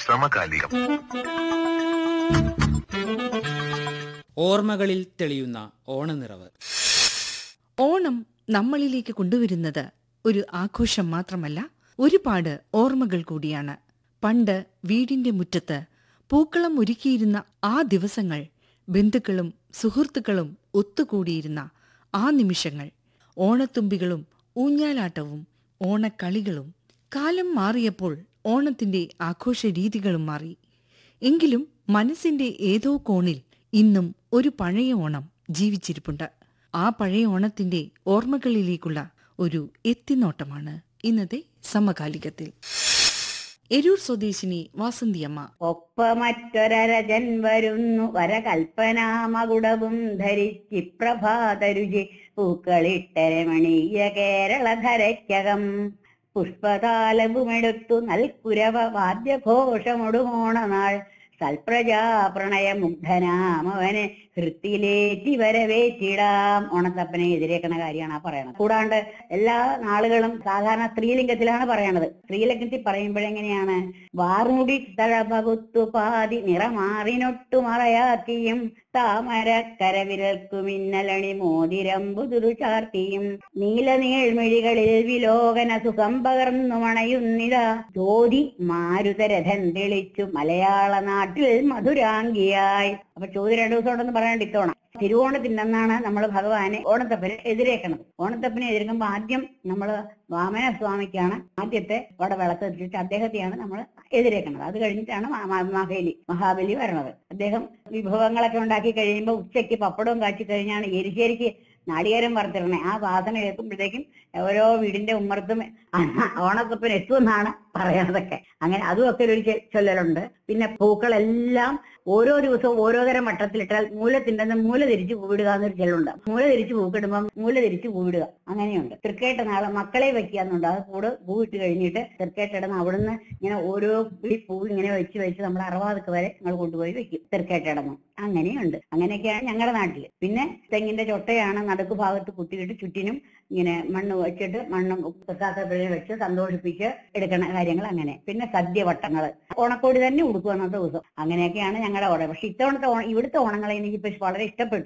സമകാലികം ഓർമ്മകളിൽ തെളിയുന്ന ഓണനിറവ് ഓണം നമ്മളിലേക്ക് കൊണ്ടുവരുന്നത് ഒരു ആഘോഷം മാത്രമല്ല ഒരുപാട് ഓർമ്മകൾ കൂടിയാണ് പണ്ട് വീടിന്റെ മുറ്റത്ത് പൂക്കളം ഒരുക്കിയിരുന്ന ആ ദിവസങ്ങൾ ബന്ധുക്കളും സുഹൃത്തുക്കളും ഒത്തുകൂടിയിരുന്ന ആ നിമിഷങ്ങൾ ഓണത്തുമ്പികളും ഊഞ്ഞാലാട്ടവും ഓണക്കളികളും കാലം മാറിയപ്പോൾ ഓണത്തിന്റെ ആഘോഷ രീതികളും മാറി എങ്കിലും മനസ്സിന്റെ ഏതോ കോണിൽ ഇന്നും ഒരു പഴയ ഓണം ജീവിച്ചിരിപ്പുണ്ട് ആ പഴയ ഓണത്തിന്റെ ഓർമ്മകളിലേക്കുള്ള ഒരു എത്തിനോട്ടമാണ് ഇന്നത്തെ സമകാലികത്തിൽ എരൂർ സ്വദേശിനി വാസന്തിയമ്മ ഒപ്പമറ്റൊരരജൻ വരുന്നു വരകൽപ്പനാമകുടവും ധരിച്ചിപ്രഭാതരുചി പൂക്കളിട്ടരമണീയ കേരളധരയ്ക്കകം പുഷ്പതാലവുമെടുത്തു നൽകുരവ വാദ്യഘോഷമൊടുമോണനാൾ സൽപ്രജാ പ്രണയമുഗ്ധനാമവനെ ഹൃത്തിലേറ്റി വരവേറ്റിടാം ഓണത്തപ്പനെ എതിരേക്കണ കാര്യമാണ് ആ പറയണത് കൂടാണ്ട് എല്ലാ നാളുകളും സാധാരണ സ്ത്രീലിംഗത്തിലാണ് പറയണത് സ്ത്രീലിംഗത്തിൽ പറയുമ്പോഴെങ്ങനെയാണ് വാർമുടി തഴപകുത്തു പാതി നിറമാറിനൊട്ടു മറയാക്കിയും താമര കരവിരൽക്കു മിന്നലണി മോതിരമ്പുതുരു ചാർത്തിയും നീലനീൾമിഴികളിൽ വിലോകന സുഖം പകർന്നു മണയുന്നിതാ ജ്യോതി മാരുതരഥൻ തെളിച്ചു മലയാള നാട്ടിൽ മധുരാംഗിയായി അപ്പൊ ചോദ്യം രണ്ടു ദിവസം ഉണ്ടെന്ന് പറയാണ്ട് ഇത്തവണ തിരുവോണത്തിന്റെ അന്നാണ് നമ്മൾ ഭഗവാനെ ഓണത്തപ്പനെ എതിരേക്കണത് ഓണത്തപ്പനെ എതിർക്കുമ്പോൾ ആദ്യം നമ്മൾ വാമന സ്വാമിക്കാണ് ആദ്യത്തെ അവിടെ വിളക്ക് വെച്ചിട്ട് അദ്ദേഹത്തെയാണ് നമ്മൾ എതിരേക്കണത് അത് കഴിഞ്ഞിട്ടാണ് മ- മ- മഹാബലി മഹാബലി വരണത് അദ്ദേഹം വിഭവങ്ങളൊക്കെ ഉണ്ടാക്കി കഴിയുമ്പോൾ ഉച്ചയ്ക്ക് പപ്പടവും കാച്ചി കഴിഞ്ഞാണ് എരിശ്ശേരിക്ക് നാളികേരം വറുത്തിടണേ ആ വാസന കേൾക്കുമ്പോഴത്തേക്കും ഓരോ വീടിന്റെ ഉമ്മർത്തും ഓണത്തപ്പൻ എത്തുമെന്നാണ് പറയണതൊക്കെ അങ്ങനെ അതും ഒക്കെ ഒരു ചെ- ചൊല്ലലുണ്ട് പിന്നെ പൂക്കളെല്ലാം ഓരോ ദിവസവും ഓരോ തരം വട്ടത്തിലിട്ടാൽ മൂലത്തിൻ്റെ മൂല തിരിച്ച് പൂവിടുക എന്നൊരു ചെല്ലുണ്ട് മൂല തിരിച്ച് പൂക്കിടുമ്പോൾ മൂല തിരിച്ച് പൂവിടുക അങ്ങനെയുണ്ട് തൃക്കേട്ട നാളെ മക്കളെ വെക്കാന്നുണ്ട് അത് കൂട് പൂവിട്ട് കഴിഞ്ഞിട്ട് തൃക്കേട്ടിടന്ന് അവിടുന്ന് ഇങ്ങനെ ഓരോ പിടി പൂ ഇങ്ങനെ വെച്ച് വെച്ച് നമ്മൾ അറുപതൊക്കെ വരെ നമ്മൾ കൊണ്ടുപോയി വെക്കും തൃക്കേട്ടിടന്ന് അങ്ങനെയുണ്ട് അങ്ങനെയൊക്കെയാണ് ഞങ്ങളുടെ നാട്ടിൽ പിന്നെ തെങ്ങിന്റെ ചൊട്ടയാണ് നടുക്ക് ഭാഗത്ത് കുത്തിയിട്ട് ചുറ്റിനും ഇങ്ങനെ മണ്ണ് വെച്ചിട്ട് മണ്ണും തക്കാത്തപ്പിഴ വെച്ച് സന്തോഷിപ്പിച്ച് എടുക്കണ കാര്യങ്ങൾ അങ്ങനെ പിന്നെ സദ്യവട്ടങ്ങള് ഓണക്കോടി തന്നെ ഉടുക്കും അന്നത്തെ ദിവസം അങ്ങനെയൊക്കെയാണ് ഞങ്ങളുടെ ഓണം പക്ഷെ ഇത്തവണത്തെ ഓണം ഇവിടുത്തെ ഓണങ്ങളെ എനിക്കിപ്പോ വളരെ ഇഷ്ടപ്പെട്ടു